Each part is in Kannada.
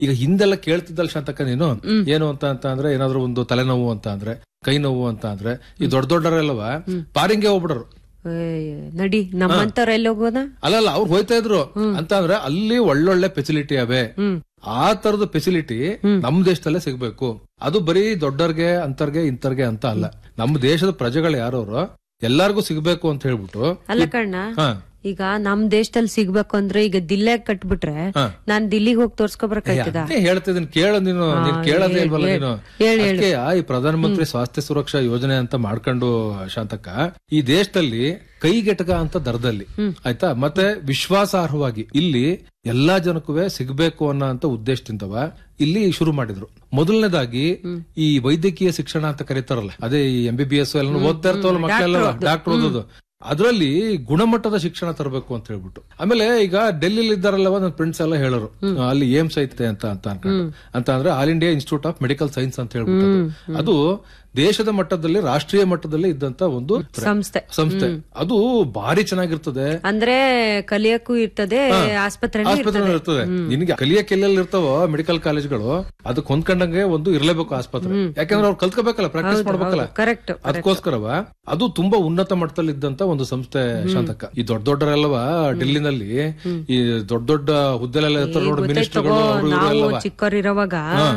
ಈಗ ಹಿಂದೆಲ್ಲ ಕೇಳ್ತಿದ್ದಲ್ಲ ಶಾಂತಕ್ಕ ನೀನು ಏನು ಅಂತ ಅಂತ ಅಂದ್ರೆ ಏನಾದ್ರು ಒಂದು ತಲೆನೋವು ಅಂತ ಅಂದ್ರೆ ಕೈ ನೋವು ಅಂತ ಅಂದ್ರೆ ಈ ದೊಡ್ಡ ದೊಡ್ಡವರೆಲ್ಲವ ಪಾರಿಂಗೆ ಹೋಗ್ಬಿಡರು ಏಯ್, ನಡಿ ನಮ್ಮಂತವ್ರ ಎಲ್ಲಿ ಹೋಗೋದ ಅಲ್ಲಲ್ಲ ಅವ್ರು ಹೋಯ್ತಾ ಇದ್ರು ಅಂತ ಅಂದ್ರೆ ಅಲ್ಲಿ ಒಳ್ಳೊಳ್ಳೆ ಫೆಸಿಲಿಟಿ ಅವೆ ಆ ತರದ ಫೆಸಿಲಿಟಿ ನಮ್ ದೇಶದಲ್ಲೇ ಸಿಗ್ಬೇಕು ಅದು ಬರೀ ದೊಡ್ಡರ್ಗೆ ಅಂತರ್ಗೆ ಇಂತರ್ಗೆ ಅಂತ ಅಲ್ಲ ನಮ್ಮ ದೇಶದ ಪ್ರಜೆಗಳು ಯಾರವ್ರು ಎಲ್ಲಾರ್ಗೂ ಸಿಗ್ಬೇಕು ಅಂತ ಹೇಳ್ಬಿಟ್ಟು ಅಲ್ಲ ಕಣ್ಣ ಹಾ ಈಗ ನಮ್ ದೇಶದಲ್ಲಿ ಸಿಗ್ಬೇಕು ಅಂದ್ರೆ ಈಗ ದಿಲ್ಲಾಗ್ ಕಟ್ಬಿಟ್ರೆ ಹಾ. ನಾನ್ ದಿಲ್ಲಿಗೆ ಹೋಗಿ ತೋರ್ಸ್ಕೊಬರ್ಕಾಯ್ತದ ಅದೇ ಹೇಳ್ತಿದ್ದೀನಿ ಕೇಳ ನೀನು ನೀನ್ ಕೇಳೋದೇ ಇಲ್ವಲ್ಲ ನೀನು ಹೇಳು, ಅದಕ್ಕೆ ಈ ಪ್ರಧಾನ ಮಂತ್ರಿ ಸ್ವಾಸ್ಥ್ಯ ಸುರಕ್ಷಾ ಯೋಜನೆ ಅಂತ ಮಾಡ್ಕೊಂಡು ಶಾಂತಕ್ಕ ಈ ದೇಶದಲ್ಲಿ ಕೈಗೆಟಕ ಅಂತ ದರದಲ್ಲಿ ಆಯ್ತಾ ಮತ್ತೆ ವಿಶ್ವಾಸಾರ್ಹವಾಗಿ ಇಲ್ಲಿ ಎಲ್ಲಾ ಜನಕ್ಕೂ ಸಿಗ್ಬೇಕು ಅನ್ನೋ ಅಂತ ಉದ್ದೇಶದಿಂದವ ಇಲ್ಲಿ ಶುರು ಮಾಡಿದ್ರು ಮೊದಲನೇದಾಗಿ ಈ ವೈದ್ಯಕೀಯ ಶಿಕ್ಷಣ ಅಂತ ಕರೀತಾರಲ್ಲ ಅದೇ ಈ ಎಂ ಬಿ ಬಿ ಎಸ್ ಎಲ್ಲ ಓದ್ತಾ ಇರ್ತಾವಲ್ಲ ಮಕ್ಕಳೆಲ್ಲ ಡಾಕ್ಟರ್ ಓದೋದು ಅದರಲ್ಲಿ ಗುಣಮಟ್ಟದ ಶಿಕ್ಷಣ ತರಬೇಕು ಅಂತ ಹೇಳ್ಬಿಟ್ಟು ಆಮೇಲೆ ಈಗ ಡೆಲ್ಲಿಲಿ ಇದ್ದಾರಲ್ಲವ ನನ್ನ ಫ್ರೆಂಡ್ಸ್ ಎಲ್ಲ ಹೇಳೋರು ಅಲ್ಲಿ ಏಮ್ಸ್ ಐತೆ ಅಂತ ಅಂತ ಅನ್ಕೊಂಡು ಅಂತ ಅಂದ್ರೆ All India Institute of Medical Science ಅಂತ ಹೇಳ್ಬಿಟ್ಟು ಅದು. ಅದು ದೇಶದ ಮಟ್ಟದಲ್ಲಿ ರಾಷ್ಟ್ರೀಯ ಮಟ್ಟದಲ್ಲಿ ಇದ್ದಂತ ಒಂದು ಸಂಸ್ಥೆ ಸಂಸ್ಥೆ ಅದು ಭಾರಿ ಚೆನ್ನಾಗಿರ್ತದೆ ಅಂದ್ರೆ ಕಲಿಯಕ್ಕೂ ಇರ್ತದೆ ಆಸ್ಪತ್ರೆ ಆಸ್ಪತ್ರೆ ಇರ್ತದೆ ನಿನಗೆ ಕಲಿಯಕ್ಕೆ ಎಲ್ಲೆಲ್ಲಿ ಇರ್ತಾವೋ ಮೆಡಿಕಲ್ ಕಾಲೇಜ್ಗಳು ಅದಕ್ಕೆ ಹೊಂದ್ಕೊಂಡಂಗೆ ಒಂದು ಇರ್ಲೇಬೇಕು ಆಸ್ಪತ್ರೆ ಯಾಕಂದ್ರೆ ಅವ್ರು ಕಲ್ತ್ಕೋಬೇಕಲ್ಲ ಪ್ರಾಕ್ಟೀಸ್ ಮಾಡ್ಬೇಕಲ್ಲ ಕರೆಕ್ಟ್ ಅದಕ್ಕೋಸ್ಕರವ ಅದು ತುಂಬಾ ಉನ್ನತ ಮಟ್ಟದಲ್ಲಿ ಇದ್ದಂತ ಒಂದು ಸಂಸ್ಥೆ ಶಾಂತಕ್ಕ ಈ ದೊಡ್ಡ ದೊಡ್ಡರೆಲ್ಲವ ಡೆಲ್ಲಿನಲ್ಲಿ ಈ ದೊಡ್ಡ ದೊಡ್ಡ ಹುದ್ದೆಲೆಲ್ಲ ಇರ್ತಾರೆ ನೋಡಿ ಮಿನಿಸ್ಟರ್ಗಳು ಅವರು ಇವರು ನಾವು ಎಲ್ಲವ ಚಿಕ್ಕವರಿರುವಾಗ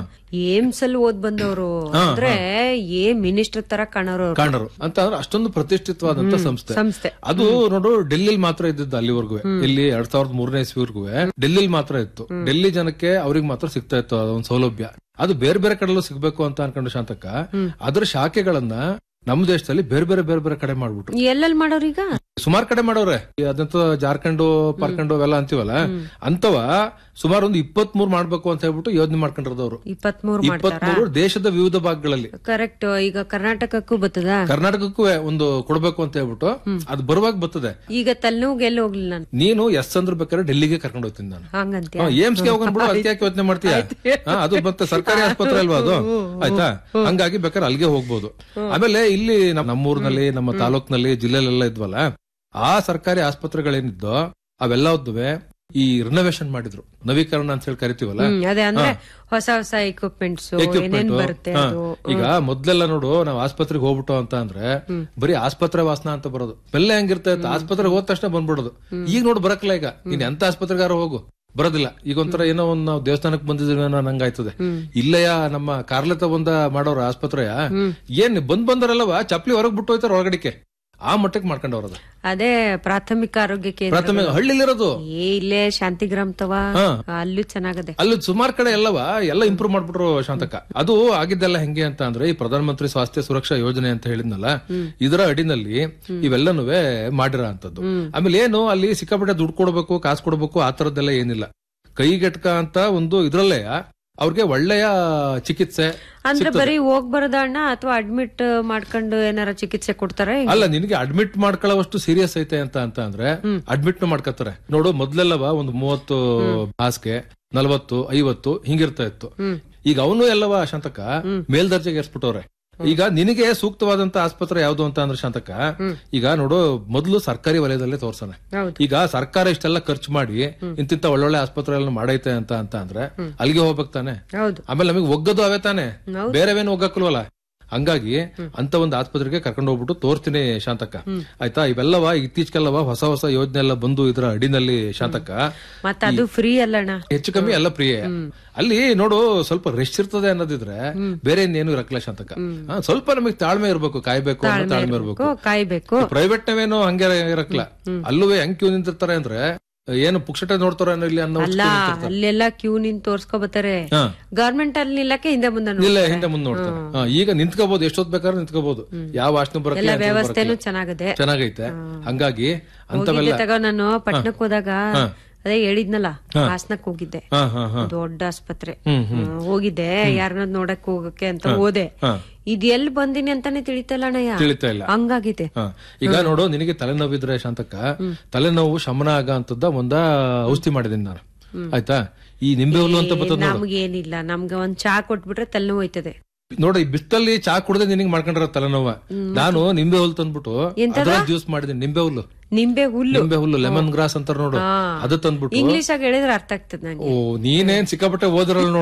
ಏಮ್ಸ್ ಅಲ್ಲಿ ಓದ್ ಬಂದವರು ಅಂದ್ರೆ ಏ ಮಿನಿಸ್ಟರ್ ತರ ಕಾಣೋರು ಅವ್ರು. ಕಾಣರು ಅಂತ ಅಂದ್ರೆ ಅಷ್ಟೊಂದು ಪ್ರತಿಷ್ಠಿತವಾದಂತ ಸಂಸ್ಥೆ ಸಂಸ್ಥೆ ಅದು ನೋಡು ಡೆಲ್ಲಿಲಿ ಮಾತ್ರ ಇದ್ದದ್ದು ಅಲ್ಲಿವರೆಗೂ ಇಲ್ಲಿ ಎರಡ್ ಸಾವಿರದ ಮೂರನೇ ಇಸ್ವಿವರೆಗೂ ಡೆಲ್ಲಿಲಿ ಮಾತ್ರ ಇತ್ತು ಡೆಲ್ಲಿ ಜನಕ್ಕೆ ಅವ್ರಿಗೆ ಮಾತ್ರ ಸಿಗ್ತಾ ಇತ್ತು ಅದೊಂದು ಸೌಲಭ್ಯ ಅದು ಬೇರೆ ಬೇರೆ ಕಡೆಲ್ಲೂ ಸಿಗ್ಬೇಕು ಅಂತ ಅನ್ಕೊಂಡು ಶಾಂತಕ್ಕ ಅದ್ರ ಶಾಖೆಗಳನ್ನ ನಮ್ಮ ದೇಶದಲ್ಲಿ ಬೇರೆ ಬೇರೆ ಬೇರೆ ಬೇರೆ ಕಡೆ ಮಾಡ್ಬಿಟ್ರು ಎಲ್ಲೆಲ್ಲಿ ಮಾಡೋರೀಗ ಸುಮಾರು ಕಡೆ ಮಾಡವ್ರೆ ಈ ಅದಂತ ಜಾರ್ಖಂಡು ಪಾರ್ಖಂಡು ಅವೆಲ್ಲ ಅಂತೀವಲ್ಲ ಅಂತವ ಸುಮಾರು ಒಂದು ಇಪ್ಪತ್ ಮೂರ್ ಮಾಡ್ಬೇಕು ಅಂತ ಹೇಳ್ಬಿಟ್ಟು ಯೋಜನೆ ಮಾಡ್ಕೊಂಡಿರೋದವ್ರು ಇಪ್ಪತ್ಮೂರು ಮಾಡ್ತಾರ ಇಪ್ಪತ್ ಮೂರು ದೇಶದ ವಿವಿಧ ಭಾಗಗಳಲ್ಲಿ ಕರೆಕ್ಟ್ ಈಗ ಕರ್ನಾಟಕಕ್ಕೂ ಬರ್ತದ ಕರ್ನಾಟಕಕ್ಕೂ ಒಂದು ಕೊಡ್ಬೇಕು ಅಂತ ಹೇಳ್ಬಿಟ್ಟು ಅದು ಬರುವಾಗ ಬರ್ತದೆ ಈಗ ತಲೆನೋವು ಎಲ್ಲಿ ಹೋಗ್ಲಿಲ್ಲ ನಾನು ನೀನು ಎಸ್ ಅಂದ್ರ ಬೇಕಾದ್ರೆ ಡೆಲ್ಲಿಗೆ ಕರ್ಕೊಂಡು ಹೋಗ್ತೀನಿ ನಾನು ಹಂಗಂತ್ಯ ಏಮ್ಸ್ಗೆ ಹೋಗೋಣ ಅದಕ್ಕೆ ಯಾಕೆ ಯೋಚನೆ ಮಾಡ್ತೀಯ ಹಾ, ಅದು ಮತ್ತೆ ಸರ್ಕಾರಿ ಆಸ್ಪತ್ರೆ ಅಲ್ವಾ ಅದು ಆಯ್ತಾ ಹಂಗಾಗಿ ಬೇಕಾದ್ರೆ ಅಲ್ಲಿಗೆ ಹೋಗ್ಬೋದು ಆಮೇಲೆ ಇಲ್ಲಿ ನಮ್- ನಮ್ಮೂರ್ನಲ್ಲಿ ನಮ್ಮ ತಾಲೂಕ್ನಲ್ಲಿ ಜಿಲ್ಲೆಲೆಲ್ಲ ಇದ್ವಲ್ಲ ಆ ಸರ್ಕಾರಿ ಆಸ್ಪತ್ರೆಗಳೇನಿದ್ದೋ ಅವೆಲ್ಲವದ್ದುವೆ ಈ ರಿನೋವೇಷನ್ ಮಾಡಿದ್ರು ನವೀಕರಣ ಅಂತ ಹೇಳಿ ಕರಿತೀವಲ್ಲ ಹ್ಮ್ ಅದೇ ಅಂದ್ರೆ ಹೊಸ ಹೊಸ ಎಕ್ವಿಪ್ಮೆಂಟ್ಸ್ ಏನೇನ್ Equipment. ಬರುತ್ತೆ ಹಾ. ಅದು ಈಗ ಮೊದ್ಲೆಲ್ಲ ನೋಡು ನಾವ್ ಆಸ್ಪತ್ರೆಗೆ ಹೋಗ್ಬಿಟ್ಟು ಅಂತ ಅಂದ್ರೆ ಬರೀ ಆಸ್ಪತ್ರೆ ವಾಸನ ಅಂತ ಬರೋದು ಬೆಲ್ಲ ಹೆಂಗಿರ್ತಾ ಇತ್ತು ಆಸ್ಪತ್ರೆಗೆ ಹೋದ ತಕ್ಷಣ ಬಂದ್ಬಿಡೋದು ಈಗ ನೋಡು ಬರಕ್ಲ ಈಗ ನೀನ್ ಎಂತ ಆಸ್ಪತ್ರೆಗಾರ ಹೋಗು ಬರೋದಿಲ್ಲ ಈಗ ಒಂಥರ ಏನೋ ಒಂದ್ ನಾವು ದೇವಸ್ಥಾನಕ್ಕೆ ಬಂದಿದ್ದೀವಿ ಅನ್ನೋ ನಂಗಾಯ್ತದೆ ಇಲ್ಲಯ್ಯ ನಮ್ಮ ಕಾರ್ಲೆತ ಬಂದ ಮಾಡೋರ ಆಸ್ಪತ್ರೆಯ ಏನ್ ಬಂದ್ ಬಂದರಲ್ಲವ ಚಪ್ಲಿ ಹೊರಗ್ ಬಿಟ್ಟು ಹೋಯ್ತಾರ ಹೊರಗಡಿಕೆ ಆ ಮಟ್ಟಕ್ಕೆ ಮಾಡ್ಕೊಂಡವ್ರದ ಅದೇ ಪ್ರಾಥಮಿಕ ಆರೋಗ್ಯ ಕೇಂದ್ರ ಪ್ರಾಥಮಿಕ ಹಳ್ಳಿಲಿರೋದು ಏ ಇಲ್ಲೇ ಶಾಂತಿಗ್ರಾಮ್ ತವ ಹಾ. ಅಲ್ಲೂ ಚೆನ್ನಾಗದೆ ಅಲ್ಲಿ ಸುಮಾರು ಕಡೆ ಎಲ್ಲವ ಎಲ್ಲ ಇಂಪ್ರೂವ್ ಮಾಡ್ಬಿಟ್ರು ಶಾಂತಕ ಅದು ಆಗಿದ್ದೆಲ್ಲ ಹೆಂಗೆ ಅಂತ ಅಂದ್ರೆ ಈ ಪ್ರಧಾನ ಮಂತ್ರಿ ಸ್ವಾಸ್ಥ್ಯ ಸುರಕ್ಷಾ ಯೋಜನೆ ಅಂತ ಹೇಳಿದ್ನಲ್ಲ ಇದರ ಅಡಿನಲ್ಲಿ ಇವೆಲ್ಲನೂ ಮಾಡಿರೋ ಅಂತದ್ದು ಆಮೇಲೆ ಏನು ಅಲ್ಲಿ ಸಿಕ್ಕಾಪಟ್ಟೆ ದುಡ್ಡು ಕೊಡ್ಬೇಕು ಕಾಸು ಕೊಡ್ಬೇಕು ಆ ತರದ್ದೆಲ್ಲ ಏನಿಲ್ಲ ಕೈಗೆಟ್ಕ ಅಂತ ಒಂದು ಇದ್ರಲ್ಲೇ ಅವ್ರಿಗೆ ಒಳ್ಳೆಯ ಚಿಕಿತ್ಸೆ ಅಂದ್ರೆ ಬರೀ ಹೋಗ್ ಬರೋದ ಅಣ್ಣ ಅಥವಾ ಅಡ್ಮಿಟ್ ಮಾಡ್ಕೊಂಡು ಏನಾರ ಚಿಕಿತ್ಸೆ ಕೊಡ್ತಾರೆ ಅಲ್ಲ ನಿನಗೆ ಅಡ್ಮಿಟ್ ಮಾಡ್ಕೊಳ್ಳೋವಷ್ಟು ಸೀರಿಯಸ್ ಐತೆ ಅಂತ ಅಂತ ಅಂದ್ರೆ ಅಡ್ಮಿಟ್ ಮಾಡ್ಕೊತಾರೆ ನೋಡು ಮೊದ್ಲೆಲ್ಲವ ಒಂದು ಮೂವತ್ತು ಹಾಸಿಗೆ ನಲವತ್ತು ಐವತ್ತು ಹಿಂಗಿರ್ತಾ ಇತ್ತು ಈಗ ಅವನು ಎಲ್ಲವ ಶಾಂತಕ ಮೇಲ್ದರ್ಜೆಗೆ ಏರ್ಸ್ಬಿಟ್ಟವ್ರೆ ಈಗ ನಿನಗೆ ಸೂಕ್ತವಾದಂತ ಆಸ್ಪತ್ರೆ ಯಾವ್ದು ಅಂತ ಅಂದ್ರೆ ಶಾಂತಕ ಈಗ ನೋಡು ಮೊದಲು ಸರ್ಕಾರಿ ವಲಯದಲ್ಲೇ ತೋರ್ಸೋಣ ಹೌದು ಈಗ ಸರ್ಕಾರ ಇಷ್ಟೆಲ್ಲ ಖರ್ಚು ಮಾಡಿ ಇಂತಿಂತ ಒಳ್ಳೊಳ್ಳೆ ಆಸ್ಪತ್ರೆ ಮಾಡೈತೆ ಅಂತ ಅಂತ ಅಂದ್ರೆ ಅಲ್ಲಿಗೆ ಹೋಗ್ಬೇಕು ತಾನೆ ಹೌದು ಆಮೇಲೆ ನಮಗೆ ಒಗ್ಗದು ಅವೇ ತಾನೆ ಬೇರೆವೇನು ಒಗ್ಗಕ್ಕಲ್ವಲ್ಲ ಹಂಗಾಗಿ ಅಂತ ಒಂದು ಆಸ್ಪತ್ರೆಗೆ ಕರ್ಕೊಂಡು ಹೋಗ್ಬಿಟ್ಟು ತೋರ್ತೀನಿ ಶಾಂತಕ್ಕ ಆಯ್ತಾ ಇವೆಲ್ಲವ ಇತ್ತೀಚೆಗೆಲ್ಲವ ಹೊಸ ಹೊಸ ಯೋಜನೆ ಎಲ್ಲ ಬಂದು ಇದರ ಅಡಿನಲ್ಲಿ ಶಾಂತಕ್ಕ ಮತ್ತ ಅದು ಫ್ರೀ ಅಲ್ಲಣ್ಣ ಹೆಚ್ಚು ಕಮ್ಮಿ ಎಲ್ಲ ಪ್ರಿಯ ಅಲ್ಲಿ ನೋಡು ಸ್ವಲ್ಪ ರೆಸ್ಟ್ ಇರ್ತದೆ ಅನ್ನೋದಿದ್ರೆ ಬೇರೆ ಇನ್ನೇನು ಇರಕ್ಲ ಶಾಂತಕ ಹಾ, ಸ್ವಲ್ಪ ನಮಗೆ ತಾಳ್ಮೆ ಇರ್ಬೇಕು ಕಾಯ್ಬೇಕು ಅನ್ನೋ ತಾಳ್ಮೆ ಇರ್ಬೇಕು ಕಾಯ್ಬೇಕು ಪ್ರೈವೇಟ್ ನಾವೇನು ಹಂಗೆ ಇರಕ್ಲ ಅಲ್ಲೂ ಹೆಂಗ್ ಕ್ಯೂ ನಿಂತಿರ್ತಾರೆ ಅಂದ್ರೆ ಏನು ಪುಕ್ಷಟೆ ನೋಡ್ತಾರ ಅನ್ನೋ ಇಲ್ಲಿ ಅನ್ನೋ ಅಲ್ಲ ಅಲ್ಲೆಲ್ಲ ಕ್ಯೂ ನಿಂತ್ ತೋರ್ಸ್ಕೊ ಬತ್ತಾರೆ ಹಾ. ಗವರ್ಮೆಂಟ್ ಅಲ್ಲಿ ನಿಲ್ಲಕ್ಕೆ ಹಿಂದೆ ಮುಂದೆ ನೋಡು. ಇಲ್ಲ ಹಿಂದೆ ಮುಂದೆ ನೋಡ್ತಾರೆ ಹಾ, ಈಗ ನಿಂತ್ಕೋಬಹುದು ಎಷ್ಟೊತ್ ಬೇಕಾದ್ರೆ ನಿಂತ್ಕೋಬಹುದು ಯಾವ ವಾಸನೆ ಎಲ್ಲ ಬರಕ್ಕೆ ವ್ಯವಸ್ಥೆನೂ ಚೆನ್ನಾಗದೆ ಚೆನ್ನಾಗೈತೆ ಹಂಗಾಗಿ ಹೋಗಿದ್ದೆ ಅಂತವೆಲ್ಲ ತಗೋ ನಾನು ಪಟ್ನಕ್ ಹೋದಾಗ ಅದೇ ಹೇಳಿದ್ನಲ್ಲ ಹಾಸನಕ್ ಹೋಗಿದ್ದೆ ಹಾ ಹಾ ಹಾ ದೊಡ್ಡ ಆಸ್ಪತ್ರೆ ಹ್ಮ್ ಹ್ಮ್ ಹ್ಮ್, ಹೋಗಿದ್ದೆ ಯಾರನ್ನ ನೋಡಕ್ ಹೋಗಕ್ಕೆ ಅಂತ ಹೋದೆ ಹಾ. ಇದ್ ಎಲ್ ಬಂದಿನಿ ಅಂತಾನೆ ತಿಳಿತಲ್ಲ ಅಣ್ಣಯ್ಯ ತಿಳಿತಾ ಇಲ್ಲ ಹಂಗಾಗಿದೆ ಹಾ. ಈಗ ನೋಡು ನಿನಗೆ ತಲೆನೋವಿದ್ರೆ ಶಾಂತಕ್ಕ ತಲೆನೋವು ಶಮನ ಆಗ ಅಂತದ ಒಂದ ಔಷಧಿ ಮಾಡಿದೀನಿ ನಾನು ಆಯ್ತಾ ಈ ನಿಂಬೆ ಹುಲ್ಲು ಅಂತ ಬರ್ತದ ನೋಡು ನಮ್ಗೇನಿಲ್ಲ ನಮ್ಗೆ ಒಂದ್ ಚಾ ಕೊಟ್ಬಿಟ್ರೆ ತಲೆನೋವು ಹೋಯ್ತದೆ ನೋಡಿ ಈ ಬಿಸ್ತಲ್ಲಿ ಚಾ ಕುಡದೆ ನಿನಗೆ ಮಾಡ್ಕೊಂಡಿರೋ ತಲೆನೋವ ನಾನು ನಿಂಬೆ ಹುಲ್ಲು ತಂದ್ಬಿಟ್ಟು ಅದ್ರ ಜ್ಯೂಸ್ ಮಾಡಿದೀನಿ ನಿಂಬೆ ಹುಲ್ಲು ನಿಂಬೆ ಹುಲ್ಲು ನಿಂಬೆ ಹುಲ್ಲು ಲೆಮನ್ ಗ್ರಾಸ್ ಅಂತಾರ ನೋಡು ಅದು ತಂದ್ಬಿಟ್ಟು ಇಂಗ್ಲಿಷ್ ಆಗಿ ಹೇಳಿದ್ರೆ ಅರ್ಥ ಆಗ್ತದೆ ನಂಗೆ ಓ ನೀನೇನ್ ಸಿಕ್ಕಾಪಟ್ಟೆ ಓದಿರಲ್ಲ